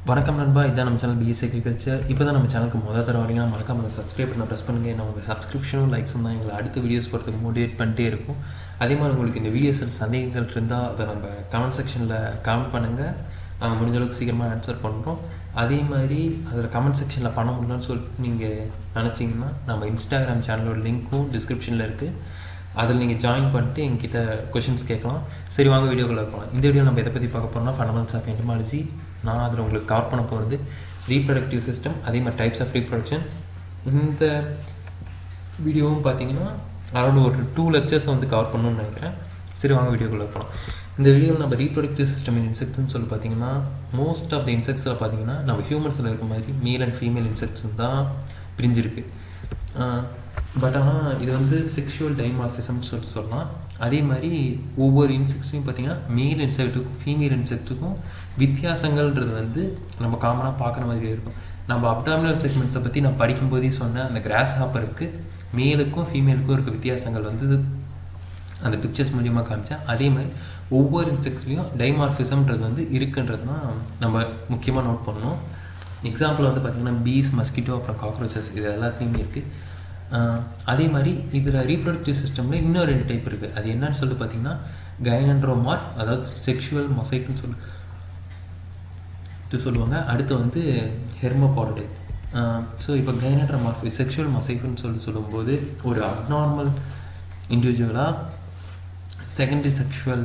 வணக்கம் நண்பா இதான் நம்ம சேனல் பிஎஸ் அக்ரிகல்ச்சர் இப்போ தான் நம்ம சேனலுக்கு முதல் தடவை வரீங்கன்னா மறக்காம அதை சப்ஸ்கிரைப் பண்ண ப்ரெஸ் பண்ணுங்க நான் உங்கள் சப்ஸ்கிரிப்ஷனும் லைக்ஸும் தான் எங்களை அடுத்த வீடியோஸ் போகிறதுக்கு மோட்டிவேட் பண்ணிட்டே இருக்கும் அதே மாதிரி உங்களுக்கு இந்த வீடியோஸில் சந்தேகங்கள் இருந்தால் அதை நம்ம கமெண்ட் செக்ஷனில் கமெண்ட் பண்ணுங்கள் நாங்கள் முடிஞ்ச அளவுக்கு சீக்கிரமாக ஆன்சர் பண்ணுறோம் அதே மாதிரி அதில் கமெண்ட் செக்ஷனில் பண்ண முடியலன்னு சொல்லிட்டு நீங்கள் நினச்சிங்கன்னா நம்ம இன்ஸ்டாகிராம் சேனலோட லிங்க்கும் டிஸ்கிரிப்ஷனில் இருக்குது அதில் நீங்கள் ஜாயின் பண்ணிட்டு எங்கிட்ட கொஷின்ஸ் கேட்கலாம் சரி வாங்க வீடியோக்குள்ள போகலாம் இந்த வீடியோ நம்ம எதை பற்றி பார்க்க போகிறோம்னா ஃபண்டமெண்ட்ஸ் ஆஃப் என்டமாலஜி நான் அதில் உங்களுக்கு கவர் பண்ண போகிறது ரீப்ரொடக்டிவ் சிஸ்டம் அதே மாதிரி டைப்ஸ் ஆஃப் ரீப்ரொடக்ஷன் இந்த வீடியோவும் பார்த்தீங்கன்னா அரௌண்ட் ஒரு டூ லெக்சர்ஸ் வந்து கவர் பண்ணணும்னு நினைக்கிறேன் சரி வாங்க வீடியோக்குள்ளே போகலாம் இந்த வீடியோவில் நம்ம ரீப்ரொடக்டிவ் சிஸ்டம் இன் இன்செக்ட்ஸ்னு சொல்லி பார்த்தீங்கன்னா மோஸ்ட் ஆஃப் த இன்செக்ட்ஸில் பார்த்தீங்கன்னா நம்ம ஹியூமன்ஸில் இருக்க மாதிரி மேல் அண்ட் ஃபீமேல் இன்செக்ட்ஸ் தான் பிரிஞ்சிருக்கு பட் ஆனால் இது வந்து செக்ஷுவல் டைமார்ஃபிசம்னு சொல்லி சொல்லலாம் அதே மாதிரி ஒவ்வொரு இன்செக்ட்ஸையும் பார்த்தீங்கன்னா மேல் இன்செக்ட்டுக்கும் ஃபீமேல் இன்செக்ட்டுக்கும் வித்தியாசங்கள்ன்றது வந்து நம்ம காமனாக பார்க்குற மாதிரி இருக்கும் நம்ம அப்டாமினல் செக்மெண்ட்ஸை பற்றி நான் படிக்கும்போதே சொன்னேன் அந்த கிராஸ் ஹாப்பருக்கு மேலுக்கும் ஃபீமேலுக்கும் இருக்க வித்தியாசங்கள் வந்து அந்த பிக்சர்ஸ் மூலியமாக காமிச்சேன் அதே மாதிரி ஒவ்வொரு இன்செக்ட்ஸ்லையும் டைமார்ஃபிசம்ன்றது வந்து இருக்குன்றது தான் நம்ம முக்கியமாக நோட் பண்ணணும் எக்ஸாம்பிள் வந்து பார்த்திங்கன்னா பீஸ் மஸ்கிட்டோ அப்புறம் காக்ரோச்சஸ் இது எல்லாத்துலேயுமே இருக்குது அதே மாதிரி இதில் ரீப்ரொடக்டிவ் சிஸ்டமில் இன்னும் ரெண்டு டைப் இருக்குது அது என்னன்னு சொல்லிட்டு பார்த்தீங்கன்னா கைனண்ட்ரோமார்ஃப் அதாவது செக்ஷுவல் மொசைக்குன்னு சொல்லி இது சொல்லுவாங்க அடுத்து வந்து ஹெர்மோபாடடு ஸோ இப்போ கைனட்ரோமார்ஃப் செக்ஷுவல் மொசைக்குன்னு சொல்லி சொல்லும்போது ஒரு அப்நார்மல் இண்டிவிஜுவலாக செகண்டரி செக்ஷுவல்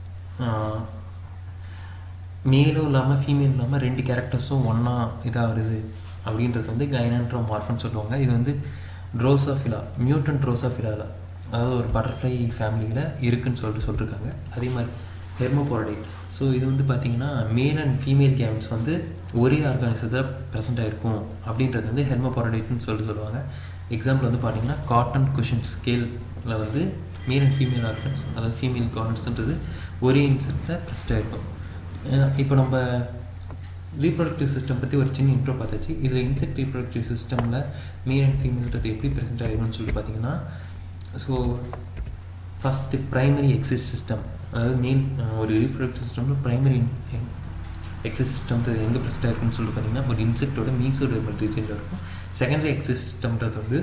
மேலும் இல்லாமல் ஃபீமேல் இல்லாமல் ரெண்டு கேரக்டர்ஸும் ஒன்றா இதாக வருது அப்படின்றது வந்து கைனன்ட்ரோமார்ஃப்னு சொல்லுவாங்க இது வந்து ட்ரோசோஃபிலா மியூட்டன் ட்ரோசோஃபிலாவில் அதாவது ஒரு பட்டர்ஃப்ளை ஃபேமிலியில் இருக்குன்னு சொல்லிட்டு சொல்லியிருக்காங்க அதே மாதிரி ஹெர்மோபோரடைட் ஸோ இது வந்து பார்த்திங்கன்னா மேல் அண்ட் ஃபீமேல் கேம்ஸ் வந்து ஒரே ஆர்கானிசத்தில் ப்ரெசென்ட் ஆகிருக்கும் அப்படின்றது வந்து ஹெர்மோபோரடைட்னு சொல்லிட்டு சொல்லுவாங்க எக்ஸாம்பிள் வந்து பார்த்திங்கன்னா காட்டன் குஷன் ஸ்கேலில் வந்து மேல் அண்ட் ஃபீமேல் ஆர்கன்ஸ் அதாவது ஃபீமேல் கார்டன்ஸ்ன்றது ஒரே இன்செக்டில் ப்ரெசென்ட் ஆகிருக்கும் இப்போ நம்ம ரீப்ரொடக்டிவ் சிஸ்டம் பற்றி ஒரு சின்ன இன்ட்ரோ பார்த்தாச்சு இதில் இன்செக்ட் ரீப்ரொடக்டிவ் சிஸ்டமில் மேல் அண்ட் ஃபீமேல்ன்றது எப்படி ப்ரெசென்ட் ஆகிருக்கும்னு சொல்லி பார்த்தீங்கன்னா so first primary axis system அதாவது மெயின் ஒரு ரீப்ரொடக்டிவ் சிஸ்டமில் ப்ரைமரி எக்ஸிஸ் சிஸ்டம்ன்றது எங்கே ப்ரெசென்ட் ஆகிருக்குன்னு சொல்லி பார்த்தீங்கன்னா ஒரு இன்செக்டோட மீசோடர்மல் ரீஜனில் இருக்கும் செகண்டரி எக்ஸிஸ் சிஸ்டம்ன்றது வந்து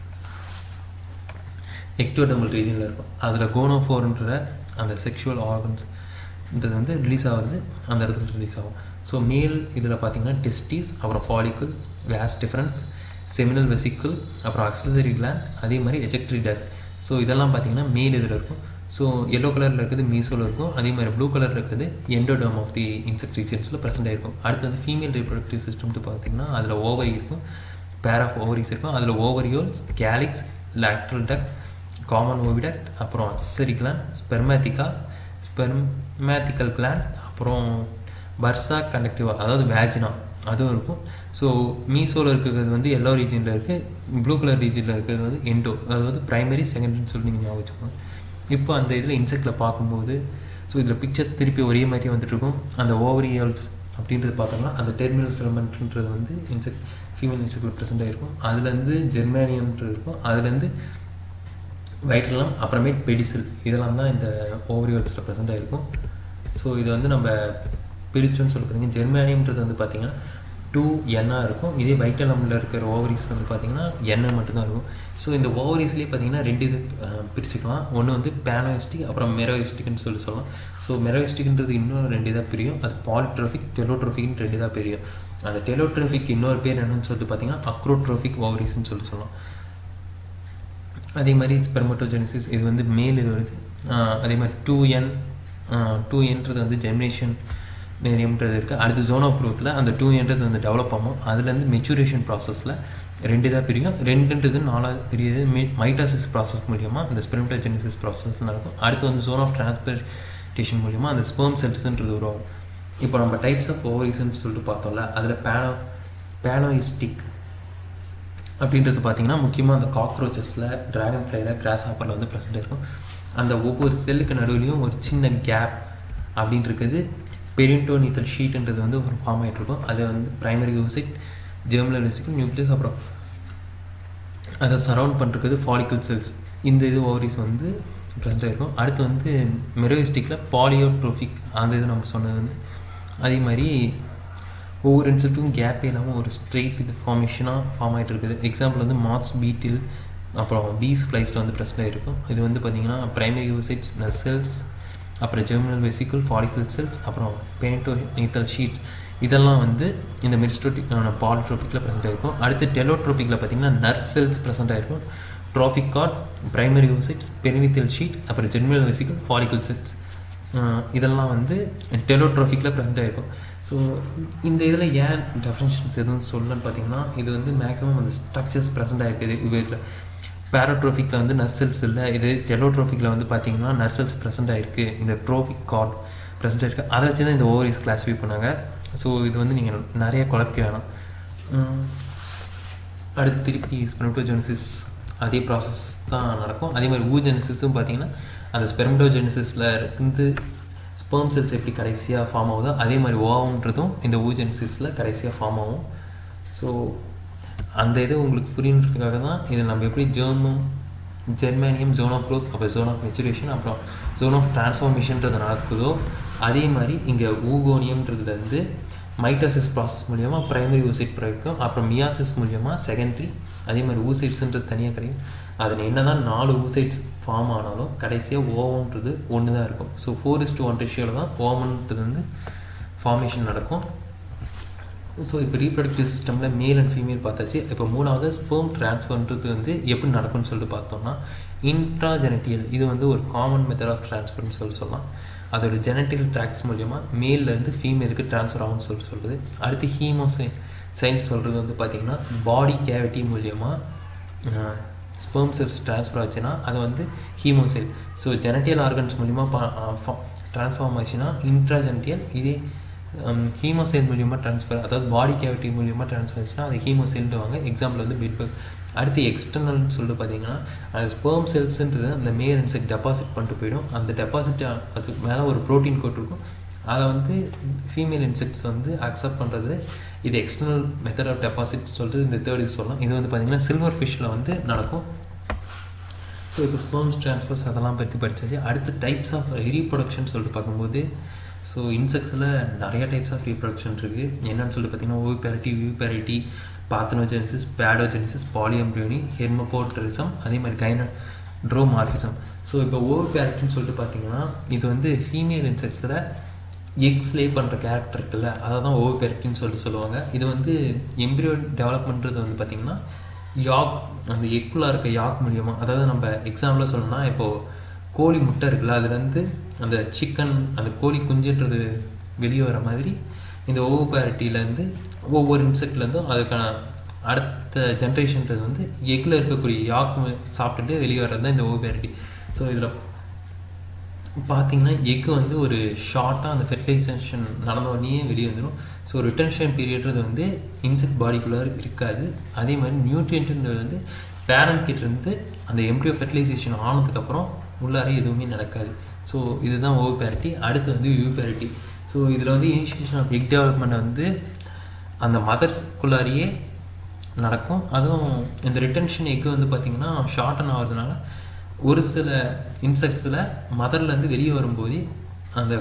எக்டோடர்மல் ரீஜனில் இருக்கும் அதில் கோனோஃபோர்ன்ற அந்த செக்ஷுவல் ஆர்கன்ஸ்ன்றது வந்து ரிலீஸ் ஆகுறது அந்த இடத்துல ரிலீஸ் ஆகும் ஸோ மேல் இதில் பார்த்தீங்கன்னா டெஸ்டிஸ் அப்புறம் follicle vas deferens seminal vesicle அப்புறம் அக்சசரி கிளாண்ட் அதே மாதிரி எஜெக்ட்ரி டர் ஸோ இதெல்லாம் பார்த்தீங்கன்னா மேல் இதில் இருக்கும் ஸோ எல்லோ கலரில் இருக்கிறது மீசோவில் இருக்கும் அதே மாதிரி ப்ளூ கலரில் இருக்கிறது எண்டோடோம் ஆஃப் தி இன்செக்ட் ரீஜன்ஸில் ப்ரெசென்ட் ஆகிருக்கும் அடுத்து வந்து ஃபீமேல் ரீப்ரொடக்டிவ் சிஸ்டம்ட்டு பார்த்தீங்கன்னா அதில் ஓவரி இருக்கும் பேர் ஆஃப் ஓவரிஸ் இருக்கும் அதில் ovarioles calyx lateral duct common oviduct அப்புறம் accessory gland spermatheca spermathecal gland அப்புறம் பர்சா கண்டக்டிவா அதாவது வேஜினா அதுவும் இருக்கும் ஸோ மீசோவில் இருக்கிறது வந்து எல்லோ ரீஜனில் இருக்குது ப்ளூ கலர் ரீஜனில் இருக்கிறது வந்து எண்டோ அதாவது ப்ரைமரி செகண்டரின்னு சொல்லி நீங்கள் ஞாபகம் வச்சுக்கோங்க இப்போ அந்த இதில் இன்செக்டில் பார்க்கும்போது ஸோ இதில் பிக்சர்ஸ் திருப்பி ஒரே மாதிரி வந்துட்டுருக்கும் அந்த ஓவரியல்ஸ் அப்படின்றது பார்த்தோம்னா அந்த டெர்மினல் ஃபிலமெண்ட்ன்றது வந்து இன்செக்ட் ஃபீமேல் இன்செக்டில் ப்ரெசென்ட் ஆகிருக்கும் அதுலேருந்து ஜெர்மானியம்ன்றது இருக்கும் அதுலேருந்து வைட்ரலம் அப்புறமேட் பெடிசில் இதெல்லாம் தான் இந்த ஓவரியல்ஸில் ப்ரெசென்ட் ஆகிருக்கும் ஸோ இது வந்து நம்ம பிரிச்சோன்னு சொல்லி பார்த்தீங்கன்னா ஜெர்மானியம்ன்றது வந்து பார்த்திங்கன்னா டூ என்னாக இருக்கும் இதே வைட்டலமில் இருக்கிற ஓவரிஸ் வந்து பார்த்திங்கன்னா எண்ணெய் மட்டும்தான் இருக்கும் ஸோ இந்த ஓவரிஸ்லேயே பார்த்திங்கன்னா ரெண்டு இது பிரிச்சுக்கலாம் ஒன்று வந்து பேனோயிஸ்டிக் அப்புறம் மெரோயிஸ்டிக்னு சொல்லி சொல்லலாம் ஸோ மெரோயிஸ்டிக்ன்றது இன்னும் ரெண்டு இதாக பிரியும் அது பாலிட்ரோஃபிக் டெலோட்ரோஃபிக்னு ரெண்டு இதாக பிரியும் அந்த டெலோட்ரோஃபிக் இன்னொரு பேர் என்னன்னு சொல்லிட்டு பார்த்திங்கன்னா அக்ரோட்ரோஃபிக் ஓவரிஸ்ன்னு சொல்லி சொல்லலாம் அதே மாதிரி ஸ்பெர்மட்டோஜெனிசிஸ் இது வந்து மேல் இது வருது அதே மாதிரி டூ என் டூ என்றது வந்து ஜெமினேஷன் நேரியம்ன்றது இருக்குது அடுத்து ஜோன் ஆஃப் க்ரோத்தில் அந்த டூ என்றது வந்து டெவலப் ஆகும் அதுலேருந்து மெச்சூரேஷன் ப்ராசஸில் ரெண்டு இதாக பிரியும் ரெண்டுன்றது நாலாவது பிரியுது மே மைட்டாசிஸ் ப்ராசஸ் மூலியமாக அந்த ஸ்பெர்மட்டோஜெனிசிஸ் ப்ராசஸ் நடக்கும் அடுத்து வந்து ஜோன் ஆஃப் டிரான்ஸ்பர்டேஷன் மூலியமாக அந்த ஸ்பெர்ம் செல்ஸ்ன்றது உருவாகும் இப்போ நம்ம டைப்ஸ் ஆஃப் ஓவரிஸ்ன்னு சொல்லிட்டு பார்த்தோம்ல அதில் பேனோ பேனோயிஸ்டிக் அப்படின்றது பார்த்தீங்கன்னா முக்கியமாக அந்த காக்ரோச்சஸில் ட்ராகன் ஃப்ளைல கிராஸ் ஆப்பரில் வந்து ப்ரெசென்ட் இருக்கும் அந்த ஒவ்வொரு செல்லுக்கு நடுவுலையும் ஒரு சின்ன கேப் அப்படின்னு இருக்குது பெரிண்டோனித்தல் ஷீட்டுன்றது வந்து ஒரு ஃபார்ம் ஆகிட்டு இருக்கும் அது வந்து ப்ரைமரி யூசிக் ஜெர்மினல் வெசிக்கல் நியூக்ளியஸ் அப்புறம் அதை சரவுண்ட் பண்ணுறது ஃபாலிக்கல் செல்ஸ் இந்த இது ஓவரிஸ் வந்து ப்ரெசென்ட் ஆகிருக்கும் அடுத்து வந்து மெரோயிஸ்டிக்கில் பாலியோட்ரோஃபிக் அந்த இது நம்ம சொன்னது வந்து அதே மாதிரி ஒவ்வொரு இன்செக்ட்டுக்கும் கேப்பே இல்லாமல் ஒரு ஸ்ட்ரெயிட் இது ஃபார்மேஷனாக ஃபார்ம் ஆகிட்டு இருக்குது எக்ஸாம்பிள் வந்து மாத்ஸ் பீட்டில் அப்புறம் பீஸ் ஃப்ளைஸில் வந்து ப்ரெசென்ட் ஆகிருக்கும் இது வந்து பார்த்திங்கன்னா ப்ரைமரி யூசைட்ஸ் நெசல்ஸ் அப்புறம் ஜெர்மினல் வெசிக்கல் ஃபாலிக்கல் செல்ஸ் அப்புறம் பெயிண்டோ நீத்தல் ஷீட்ஸ் இதெல்லாம் வந்து இந்த மெரிஸ்டோட்டிக் பாலிட்ரோபிக்கில் ப்ரெசென்ட் ஆகிருக்கும் அடுத்து டெலோட்ரோபிக்கில் பார்த்திங்கன்னா நர்ஸ் செல்ஸ் ப்ரெசென்ட் ஆகிருக்கும் trophic cord primary oocytes peritoneal sheath அப்புறம் ஜெர்மினல் வெசிக்கல் ஃபாலிக்கல் செல்ஸ் இதெல்லாம் வந்து டெலோட்ரோஃபிக்கில் ப்ரெசென்ட் ஆகிருக்கும் ஸோ இந்த இதில் ஏன் டெஃபினேஷன்ஸ் எதுவும் சொல்லணும்னு பார்த்தீங்கன்னா இது வந்து மேக்ஸிமம் அந்த ஸ்ட்ரக்சர்ஸ் ப்ரெசென்ட் ஆகிருக்குது இதில் பேரோட்ரோஃபிக்கில் வந்து நர்சல்ஸ் இல்லை இது டெலோட்ரோஃபிக்கில் வந்து பார்த்தீங்கன்னா நர்சல்ஸ் ப்ரெசென்ட் ஆகிருக்கு இந்த ட்ரோஃபிக் கார்ட் ப்ரெசென்ட் ஆகிருக்கு அதை வச்சு தான் இந்த ஓவரிஸ் கிளாஸிஃபை பண்ணாங்க ஸோ இது வந்து நீங்கள் நிறைய குழப்பிக்க வேணாம் அடுத்து திருப்பி ஸ்பெர்மட்டோஜெனிசிஸ் அதே ப்ராசஸ் தான் நடக்கும் அதே மாதிரி ஊஜெனிசிஸும் பார்த்தீங்கன்னா அந்த ஸ்பெர்மட்டோஜெனிசிஸில் இருந்து ஸ்பெர்ம் செல்ஸ் எப்படி கடைசியாக ஃபார்ம் ஆகுதோ அதே மாதிரி ஓவன்றதும் இந்த ஊஜெனிசிஸில் கடைசியாக ஃபார்ம் ஆகும் ஸோ அந்த இது உங்களுக்கு புரியணுன்றதுக்காக தான் இதை நம்ம எப்படி ஜெர்மம் ஜெர்மானியம் ஜோன் ஆஃப் க்ரோத் அப்புறம் ஜோன் ஆஃப் மெச்சுரேஷன் அப்புறம் ஜோன் ஆஃப் டிரான்ஸ்ஃபார்மேஷன்றது நடக்குதோ அதே மாதிரி இங்கே ஊகோனியம்ன்றது வந்து மைட்டாசிஸ் ப்ராசஸ் மூலியமாக ப்ரைமரி ஊசைட் பிறக்கும் அப்புறம் மியாசிஸ் மூலியமாக செகண்டரி அதே மாதிரி ஊசைட்ஸுன்றது தனியாக கிடைக்கும் அதில் என்ன தான் நாலு ஊசைட்ஸ் ஃபார்ம் ஆனாலும் கடைசியாக ஓவம்ன்றது ஒன்று தான் இருக்கும் so four is to one ரேஷியோவில் தான் ஓமன்றது வந்து ஃபார்மேஷன் நடக்கும் ஸோ இப்போ ரீப்ரொடக்டிவ் சிஸ்டமில் மேல் அண்ட் ஃபீமேல் பார்த்தாச்சு இப்போ மூணாவது ஸ்பெர்ம் ட்ரான்ஸ்ஃபர்ன்றது வந்து எப்படி நடக்கும்னு சொல்லிட்டு பார்த்தோம்னா இன்ட்ராஜெனட்டியல் இது வந்து ஒரு காமன் மெத்தட் ஆஃப் ட்ரான்ஸ்ஃபர்னு சொல்லி சொல்லலாம் அதோட ஜெனட்டிக்கல் ட்ராக்ஸ் மூலியமாக மேல்லேருந்து ஃபீமேலுக்கு ட்ரான்ஸ்ஃபர் ஆகும்னு சொல்லிட்டு சொல்கிறது அடுத்து ஹீமோசைன் சைன்ஸ் சொல்கிறது வந்து பார்த்திங்கன்னா பாடி கேவிட்டி மூலியமாக ஸ்பெர்ம் செல்ஸ் ட்ரான்ஸ்ஃபர் ஆச்சுன்னா அது வந்து ஹீமோசெல் ஸோ ஜெனட்டியல் ஆர்கன்ஸ் மூலிமா ட்ரான்ஸ்ஃபார்ம் ஆச்சுன்னா இன்ட்ராஜெனட்டியல் இதே ஹீமோசெல் மூலியமாக ட்ரான்ஸ்ஃபர் அதாவது பாடி கேவிட்டி மூலியமாக ட்ரான்ஸ்ஃபர் ஆச்சுன்னா அது ஹீமோசெல்டுவாங்க எக்ஸாம்பிள் வந்து பெட்பர்க் அடுத்து எக்ஸ்டர்னல்னு சொல்லிட்டு பார்த்தீங்கன்னா அது ஸ்பெர்ம் செல்ஸுன்றது அந்த மேல் இன்செக்ட் டெபாசிட் பண்ணிட்டு போயிடும் அந்த டெபாசிட் அதுக்கு மேலே ஒரு ப்ரோட்டீன் கோட் இருக்கும் அதை வந்து ஃபீமேல் இன்செக்ட்ஸ் வந்து அக்செப்ட் பண்ணுறது இது எக்ஸ்டர்னல் மெத்தட் ஆஃப் டெபாசிட் சொல்லிட்டு இந்த தேர்ட் இது சொல்லலாம் இது வந்து பார்த்திங்கன்னா சில்வர் ஃபிஷ்ஷில் வந்து நடக்கும் ஸோ இப்போ ஸ்பெர்ம்ஸ் ட்ரான்ஸ்ஃபர்ஸ் அதெல்லாம் பற்றி படித்தாச்சு அடுத்து டைப்ஸ் ஆஃப் ரீப்ரொடக்ஷன் சொல்லிட்டு பார்க்கும்போது ஸோ இன்செக்ட்ஸில் நிறைய டைப்ஸ் ஆஃப் ரீப்ரொடக்ஷன் இருக்குது என்னன்னு சொல்லிட்டு பார்த்தீங்கன்னா oviparity viviparity parthenogenesis paedogenesis polyembryony hermaphroditism அதே மாதிரி கைன ட்ரோமார்ஃபிசம் ஸோ இப்போ ஓவி பேரிட்டின்னு சொல்லிட்டு பார்த்தீங்கன்னா இது வந்து ஃபீமேல் இன்செக்ட்ஸில் எக்ஸ் லே பண்ணுற கேரக்டர் இருக்குல்ல அதை தான் ஓவி பேரிட்டின்னு சொல்லிட்டு சொல்லுவாங்க இது வந்து எம்ப்ரியோ டெவலப்மெண்ட்றது வந்து பார்த்திங்கன்னா யாக் அந்த எக்குள்ளே இருக்க யாக் மூலியமாக அதாவது நம்ம எக்ஸாம்பிளாக சொல்லணும்னா இப்போது கோழி முட்டை இருக்குல்ல அதுலேருந்து அந்த சிக்கன் அந்த கோழி குஞ்சுன்றது வெளியே வர மாதிரி இந்த ஓவோபேரிட்டிலேருந்து ஒவ்வொரு இன்செக்ட்லேருந்தும் அதுக்கான அடுத்த ஜென்ரேஷன்றது வந்து எக்கில் இருக்கக்கூடிய யாக் சாப்பிட்டுட்டு வெளியே வர்றது தான் இந்த ஓவோபேரிட்டி ஸோ இதில் பார்த்தீங்கன்னா எக்கு வந்து ஒரு ஷார்ட்டாக அந்த ஃபெர்டிலைசேஷன் நடந்த உடனே வெளியே வந்துடும் ஸோ ரிட்டன்ஷன் பீரியட்றது வந்து இன்செக்ட் பாடிக்குள்ளே இருக்காது அதே மாதிரி நியூட்ரியன்ட்ன்றது வந்து பேரண்ட் கிட்டேருந்து அந்த எம்ப்ரியோ ஃபெர்டிலைசேஷன் ஆனதுக்கப்புறம் உள்ளார எதுவுமே நடக்காது ஸோ இதுதான் ஓ பேரிட்டி அடுத்து வந்து யூ பேரிட்டி ஸோ இதில் வந்து இனிஷியேஷன் ஆஃப் எக் டெவலப்மெண்ட் வந்து அந்த மதர்ஸ்குள்ளாரியே நடக்கும் அதுவும் இந்த ரிட்டன்ஷன் எக்கு வந்து பார்த்திங்கன்னா ஷார்டன் ஆகிறதுனால ஒரு சில இன்செக்ட்ஸில் மதர்லேருந்து வெளியே வரும்போது அந்த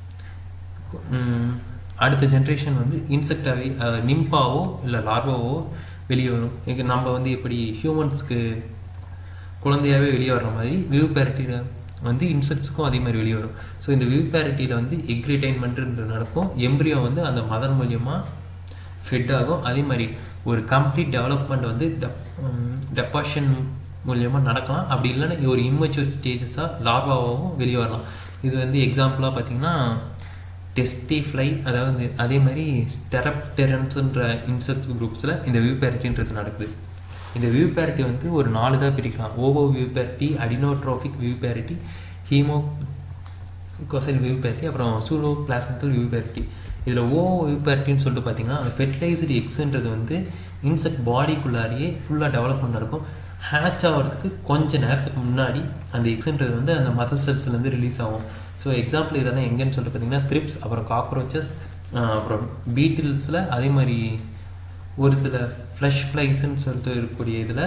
அடுத்த ஜென்ரேஷன் வந்து இன்செக்டாகவே நிம்பாவோ இல்லை லார்வாவோ வெளியே வரும் இங்கே நம்ம வந்து எப்படி ஹியூமன்ஸ்க்கு குழந்தையாகவே வெளியே வர்ற மாதிரி வியூ பேரிட்டியில் வந்து இன்செக்ட்ஸுக்கும் அதே மாதிரி வெளியே வரும் ஸோ இந்த வியூ பேரிட்டியில் வந்து எக் ரிட்டைன்மெண்ட்ன்றது நடக்கும் எம்ப்ரியோ வந்து அந்த மதர் மூலியமாக ஃபெட் ஆகும் அதே மாதிரி ஒரு கம்ப்ளீட் டெவலப்மெண்ட் வந்து டெபாஷன் மூலியமாக நடக்கலாம் அப்படி இல்லைன்னா ஒரு இம்மெச்சூர் ஸ்டேஜஸாக லார்வாவும் வெளியே வரலாம் இது வந்து எக்ஸாம்பிளாக பார்த்தீங்கன்னா டெஸ்டி ஃப்ளை அதாவது அதே மாதிரி ஸ்டெரப்டெரன்ஸுன்ற இன்செக்ட் குரூப்ஸில் இந்த வியூ பேரிட்டின்றது நடக்குது இந்த வியூ பேரிட்டி வந்து ஒரு நாலு தான் பிரிக்கலாம் ovoviviparity adenotrophic viviparity hemocoelous viviparity அப்புறம் சூலோ பிளாசன்டல் வியூ பேரிட்டி இதில் ஓ வியூ பேரிட்டின்னு சொல்லிட்டு பார்த்தீங்கன்னா ஃபெர்டிலைஸ்டு எக்ஸுன்றது வந்து இன்செக்ட் பாடிக்குள்ளாரியே ஃபுல்லாக டெவலப்மெண்ட் இருக்கும் ஹேட்ச் ஆகிறதுக்கு கொஞ்சம் நேரத்துக்கு முன்னாடி அந்த எக்ஸுன்றது வந்து அந்த மதர் செல்ஸ்லேருந்து ரிலீஸ் ஆகும் ஸோ எக்ஸாம்பிள் இதெல்லாம் எங்கேன்னு சொல்லிட்டு பார்த்தீங்கன்னா த்ரிப்ஸ் அப்புறம் காக்ரோச்சஸ் அப்புறம் பீட்டில்ஸில் அதே மாதிரி ஒரு சில ஃப்ளஷ் ஃப்ளைஸ்ன்னு சொல்லிட்டு இருக்கக்கூடிய இதில்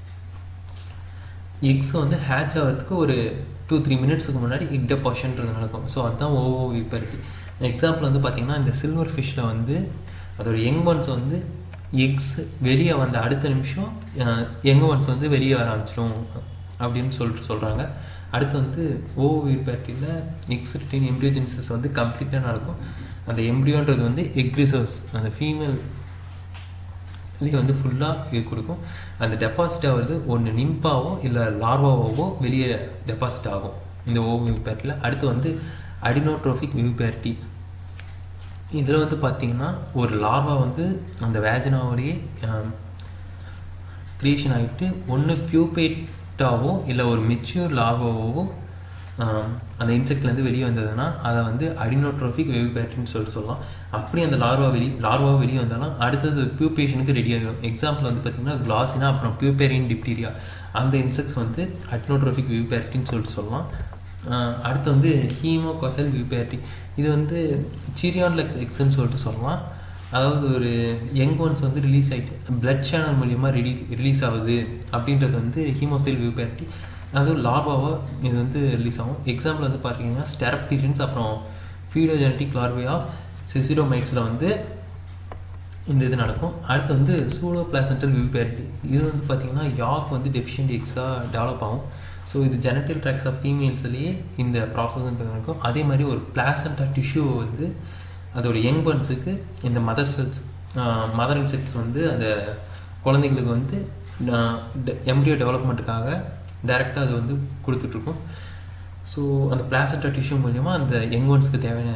எக்ஸ் வந்து ஹேட்ச் ஆகிறதுக்கு ஒரு டூ த்ரீ மினிட்ஸுக்கு முன்னாடி எக் டெபாஷன்றது நடக்கும் ஸோ அதுதான் ஓஓ விப்பரிட்டி எக்ஸாம்பிள் வந்து பார்த்திங்கன்னா இந்த சில்வர் ஃபிஷ்ஷில் வந்து அதோட யங் ஒன்ஸ் வந்து எக்ஸ் வெளியே வந்த அடுத்த நிமிஷம் யங் ஒன்ஸ் வந்து வெளியே வர ஆரம்பிச்சிடும் அப்படின்னு சொல்லிட்டு சொல்கிறாங்க அடுத்து வந்து ஓ பேட்டரியில் எக்ஸ் ரிட்டைன் எம்ப்ரியோஜெனிசிஸ் வந்து கம்ப்ளீட்டாக நடக்கும் அந்த எம்ப்ரியோன்றது வந்து எக் ரிசர்வ்ஸ் அந்த ஃபீமேல் வெளியே வந்து ஃபுல்லாக இது கொடுக்கும் அந்த டெபாசிட் ஆகிறது ஒன்று நிம்பாவோ இல்லை லார்வாவோ வெளியே டெபாசிட் ஆகும் இந்த ஓவியூ பேட்டில் அடுத்து வந்து அடினோட்ரோஃபிக் வியூபேரிட்டி இதில் வந்து பார்த்திங்கன்னா ஒரு லார்வா வந்து அந்த வேஜனாவோடையே க்ரியேஷன் ஆகிட்டு ஒன்று பியூபேட்டாவோ இல்லை ஒரு மெச்சூர் லார்வாவோ அந்த இன்செக்ட்லேருந்து வெளியே வந்ததுன்னா அதை வந்து அடினோட்ரோஃபிக் வெவிபேட்டின்னு சொல்லிட்டு சொல்லலாம் அப்படி அந்த லார்வா வெளி லார்வா வெளியே வந்தாலும் அடுத்தது பியூபேஷனுக்கு ரெடி ஆகிடும் எக்ஸாம்பிள் வந்து பார்த்திங்கன்னா கிளாஸினா அப்புறம் பியூபேரியன் டிப்டீரியா அந்த இன்செக்ட்ஸ் வந்து அடினோட்ரோஃபிக் வெவிபேட்டின்னு சொல்லிட்டு சொல்லலாம் அடுத்து வந்து ஹீமோகாசல் வியூபேரிட்டி இது வந்து சிரியான்லெக்ஸ் எக்ஸ்ன்னு சொல்லிட்டு சொல்லலாம் அதாவது ஒரு யங் ஒன்ஸ் வந்து ரிலீஸ் ஆகிட்டு பிளட் சேனல் மூலியமாக ரிலீ ரிலீஸ் ஆகுது அப்படின்றது வந்து ஹீமோசைல் வியூபேரிட்டி அதுவும் லார்வாவாக இது வந்து ரிலீஸ் ஆகும் எக்ஸாம்பிள் வந்து பார்த்தீங்கன்னா ஸ்டெரப்டீரியன்ஸ் அப்புறம் ஃபீடோஜெனட்டிக் லார்வியா சிசிடோமைட்ஸில் வந்து இந்த இது நடக்கும் அடுத்து வந்து சூடோ பிளாசன்டல் வியூபேரிட்டி இது வந்து பார்த்திங்கன்னா யாக் வந்து டெஃபிஷியன்ட் எக்ஸாக டெவலப் ஆகும் ஸோ இது ஜெனட்டில் ட்ராக்ஸ் ஆஃப் ஃபீமேல்ஸ்லேயே இந்த ப்ராசஸ்ன்றது இருக்கும் அதே மாதிரி ஒரு பிளாசண்டா டிஷ்யூ வந்து அதோட யங் பர்ன்ஸுக்கு இந்த மதர் செல்ஸ் மதர் இன்செக்ட்ஸ் வந்து அந்த குழந்தைங்களுக்கு வந்து எம்டிஓ டெவலப்மெண்ட்டுக்காக டைரெக்டாக அது வந்து கொடுத்துட்ருக்கோம் ஸோ அந்த பிளாசண்டா டிஷ்யூ மூலிமா அந்த யங் ஒன்ஸ்க்கு தேவையான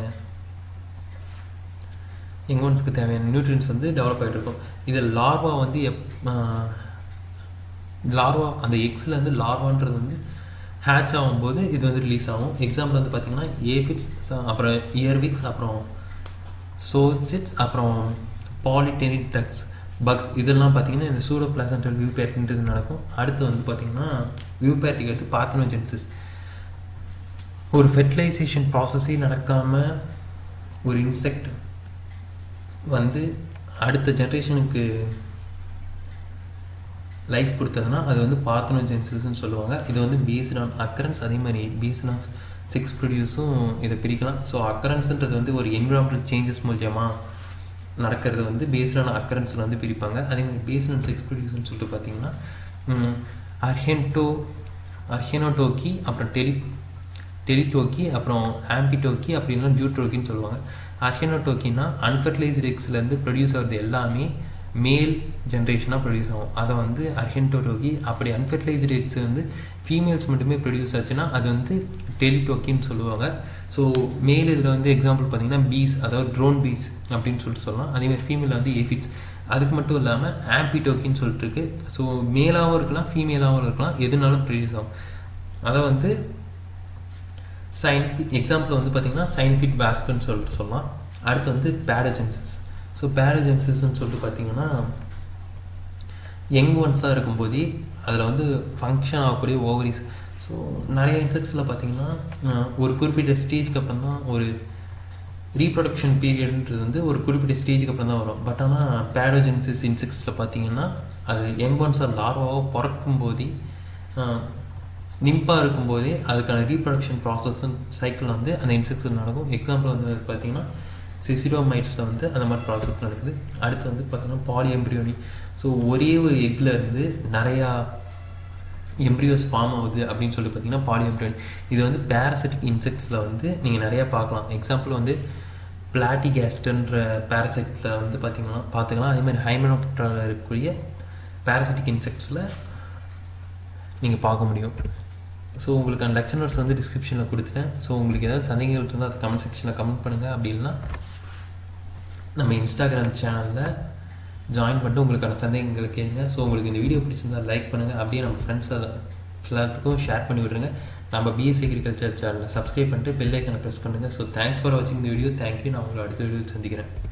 யங் ஒன்ஸ்க்கு தேவையான நியூட்ரியன்ஸ் வந்து டெவலப் ஆகிட்டு இருக்கும் இதில் லார்வா வந்து எப் லார்வா அந்த எக்ஸ்லேருந்து லார்வான்றது வந்து ஹேட்ச் ஆகும்போது இது வந்து ரிலீஸ் ஆகும் எக்ஸாம்பிள் வந்து பார்த்திங்கன்னா ஏஃபிட்ஸ் அப்புறம் இயர்விக்ஸ் அப்புறம் சோசிட்ஸ் அப்புறம் பாலிடெனிக் டக்ஸ் பக்ஸ் இதெல்லாம் பார்த்திங்கன்னா இந்த சூடோ பிளாசன்டல் வியூ பேட்டின்றது நடக்கும் அடுத்து வந்து பார்த்திங்கன்னா வியூ பேட்டிக்கு அடுத்து பாத்தனோஜென்சிஸ் ஒரு ஃபெர்டிலைசேஷன் ப்ராசஸே நடக்காமல் ஒரு இன்செக்ட் வந்து அடுத்த ஜென்ரேஷனுக்கு லைஃப் கொடுத்ததுன்னா அது வந்து பார்த்தனோஜென்சிஸ்ன்னு சொல்லுவாங்க இது வந்து பேஸ்ட் ஆன் அக்கரன்ஸ் அதே மாதிரி பேஸ்ட் ஆன் செக்ஸ் ப்ரொடியூஸும் இதை பிரிக்கலாம் ஸோ அக்கரன்ஸுன்றது வந்து ஒரு என்விரான்மெண்டல் சேஞ்சஸ் மூலியமாக நடக்கிறது வந்து பேஸ்ட் ஆன் அக்கரன்ஸில் வந்து பிரிப்பாங்க அதே மாதிரி பேஸ்ட் ஆன் செக்ஸ் ப்ரொடியூஸ்னு சொல்லிட்டு பார்த்தீங்கன்னா அர்ஹென்டோ அர்ஹெனோடோக்கி அப்புறம் டெலி டெலிடோக்கி அப்புறம் ஆம்பிடோக்கி அப்படின்னா ஜூட்ரோக்கின்னு சொல்லுவாங்க அர்ஹெனோடோக்கின்னா அன்ஃபர்டிலைஸ்டு எக்ஸ்லேருந்து ப்ரொடியூஸ் ஆகிறது எல்லாமே மேல் ஜென்ரேஷனாக ப்ரொடியூஸ் ஆகும் அதை வந்து அர்ஹென்டோடோகி அப்படி அன்ஃபர்டிலைஸ்டு எக்ஸ் வந்து ஃபீமேல்ஸ் மட்டுமே ப்ரொடியூஸ் ஆச்சுன்னா அது வந்து டெலிடோக்கின்னு சொல்லுவாங்க ஸோ மேல் இதில் வந்து எக்ஸாம்பிள் பார்த்தீங்கன்னா பீஸ் அதாவது ட்ரோன் பீஸ் அப்படின்னு சொல்லிட்டு சொல்லலாம் அதேமாதிரி ஃபீமேல் வந்து ஏஃபிட்ஸ் அதுக்கு மட்டும் இல்லாமல் ஆம்பிடோக்கின்னு சொல்லிட்டு இருக்கு ஸோ மேலாகவும் இருக்கலாம் ஃபீமேலாகவும் இருக்கலாம் எதுனாலும் ப்ரொடியூஸ் ஆகும் அதை வந்து சயின்டிஃபிக் எக்ஸாம்பிள் வந்து பார்த்திங்கன்னா சயின்டிஃபிக் வேஸ்ப்னு சொல்லிட்டு சொல்லலாம் அடுத்து வந்து பேடஜென்சிஸ் ஸோ பேரஜென்சிஸ்ன்னு சொல்லிட்டு பார்த்தீங்கன்னா யங் ஒன்ஸாக இருக்கும்போதே அதில் வந்து ஃபங்க்ஷன் ஆகக்கூடிய ஓவரிஸ் ஸோ நிறைய இன்செக்ட்ஸில் பார்த்தீங்கன்னா ஒரு குறிப்பிட்ட ஸ்டேஜ்க்கு அப்புறம் தான் ஒரு ரீப்ரொடக்ஷன் பீரியட்ன்றது வந்து ஒரு குறிப்பிட்ட ஸ்டேஜுக்கு அப்புறம் தான் வரும் பட் ஆனால் பேடோஜென்சிஸ் இன்செக்ட்ஸில் பார்த்தீங்கன்னா அது யங் ஒன்ஸாக லார்வாவாக பிறக்கும் போதே நிம்பாக இருக்கும்போதே அதுக்கான ரீப்ரொடக்ஷன் ப்ராசஸ் சைக்கிள் வந்து அந்த இன்செக்ட்ஸில் நடக்கும் எக்ஸாம்பிள் வந்து பார்த்தீங்கன்னா சிசிடோமைட்ஸில் வந்து அந்த மாதிரி ப்ராசஸ் நடக்குது அடுத்து வந்து பார்த்தீங்கன்னா பாலி எம்ப்ரியோனி ஸோ ஒரே ஒரு எக்கில் இருந்து நிறையா எம்ப்ரியோஸ் ஃபார்ம் ஆகுது அப்படின்னு சொல்லி பார்த்தீங்கன்னா பாலி எம்ப்ரியோனி இது வந்து பேரசிட்டிக் இன்செக்ட்ஸில் வந்து நீங்கள் நிறையா பார்க்கலாம் எக்ஸாம்பிள் வந்து பிளாட்டிகேஸ்டன்ற பேரசைட்டில் வந்து பார்த்தீங்கன்னா பார்த்துக்கலாம் அதே மாதிரி ஹைமனோப்ட்ராவில் இருக்கக்கூடிய பேரசிட்டிக் இன்செக்ட்ஸில் நீங்கள் பார்க்க முடியும் ஸோ உங்களுக்கு அந்த லெக்சர் நோட்ஸ் வந்து டிஸ்கிரிப்ஷனில் கொடுத்துட்டேன் ஸோ உங்களுக்கு ஏதாவது சந்தேகங்கள் இருந்தால் அது கமெண்ட் செக்ஷனில் கமெண்ட் பண்ணுங்கள் அப்படி இல்லைனா நம்ம இன்ஸ்டாகிராம் சேனலில் ஜாயின் பண்ணிட்டு உங்களுக்கான சந்தேகங்களை கேளுங்க ஸோ உங்களுக்கு இந்த வீடியோ பிடிச்சிருந்தா லைக் பண்ணுங்கள் அப்படியே நம்ம ஃப்ரெண்ட்ஸ் எல்லாத்துக்கும் ஷேர் பண்ணி விட்ருங்க நம்ம பிஎஸ்சி அக்ரிகல்ச்சர் சேனலில் சப்ஸ்கிரைப் பண்ணிட்டு பெல் ஐக்கனை ப்ரெஸ் பண்ணுங்கள் ஸோ தேங்க்ஸ் ஃபார் வாட்சிங் இந்த வீடியோ தேங்க்யூ நான் உங்களை அடுத்த வீடியோவில் சந்திக்கிறேன்